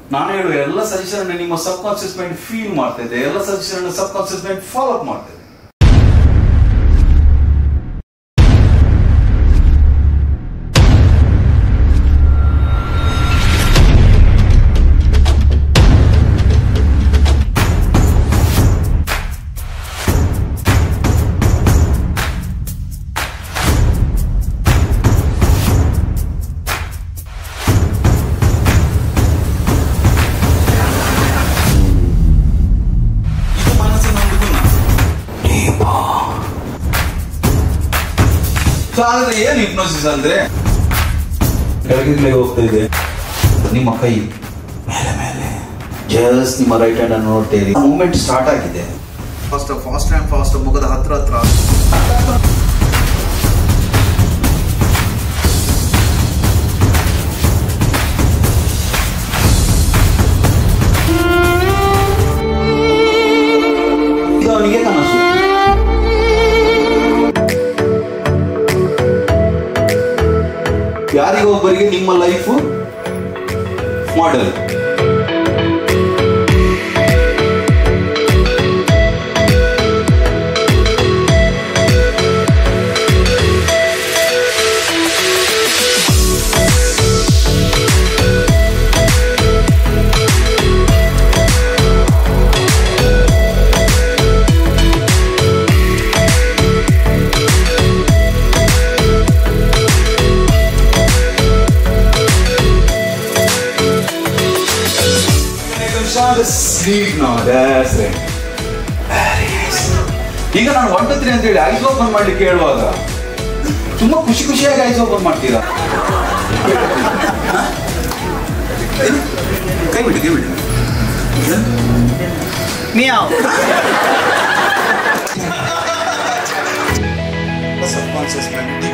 ನಾನು ಹೇಳುವ ಎಲ್ಲ ಸಜೆಷನ್ ನಿಮ್ಮ ಸಬ್ ಕಾನ್ಸಿಯಸ್ ಮೈಂಡ್ ಫೀಲ್ ಮಾಡ್ತಾ ಇದೆ ಎಲ್ಲ suggestion subconscious mind follow up ಮಾಡ್ತಾ ಇದೆ ಇದು ಮನಸ್ಸಿನ ಒಂದು ಗುಣ ಸೊ ಹಾಗಾದ್ರೆ ಏನು ಹಿಪ್ನೋಸಿಸ್ ಅಂದ್ರೆ ಕೆಳಗಿರ್ಲೇ ಹೋಗ್ತಾ ಇದೆ ನಿಮ್ಮ ಕೈ ಮೇಲೆ ಮೇಲೆ ಜಸ್ಟ್ ನಿಮ್ಮ ರೈಟ್ ಹ್ಯಾಂಡ್ ಅನ್ನು ನೋಡ್ತೀರಿ ಮೂಮೆಂಟ್ ಸ್ಟಾರ್ಟ್ ಆಗಿದೆ ಫಾಸ್ಟ್ ಫಾಸ್ಟ್ ಆ್ಯಂಡ್ ಫಾಸ್ಟ್ ಮುಖದ ಹತ್ರ ಹತ್ರ ಇದು ಅವನಿಗೆ ಕನಸು ಯಾರಿಗೊಬ್ಬರಿಗೆ ನಿಮ್ಮ ಲೈಫ್ ಮಾಡೆಲ್ ಸ್ಲೀಪ್ ನಾವು that's right. Very nice. ಈಗ ನಾನು ಒನ್ ಟು ತ್ರೀ ಅಂತ ಹೇಳಿ ಐಸ್ ಓಪನ್ ಮಾಡ್ಲಿಕ್ಕೆ ಹೇಳುವಾಗ ತುಂಬಾ ಖುಷಿ ಖುಷಿಯಾಗಿ ಐಸ್ ಓಪನ್ ಮಾಡ್ತೀರಾ ಏನು? ಕೈ ಬಿಡಿ ಕೈ ಬಿಡಿ ಸಬ್ ಕಾನ್ಸಿಯಸ್ ಮೈಂಡ್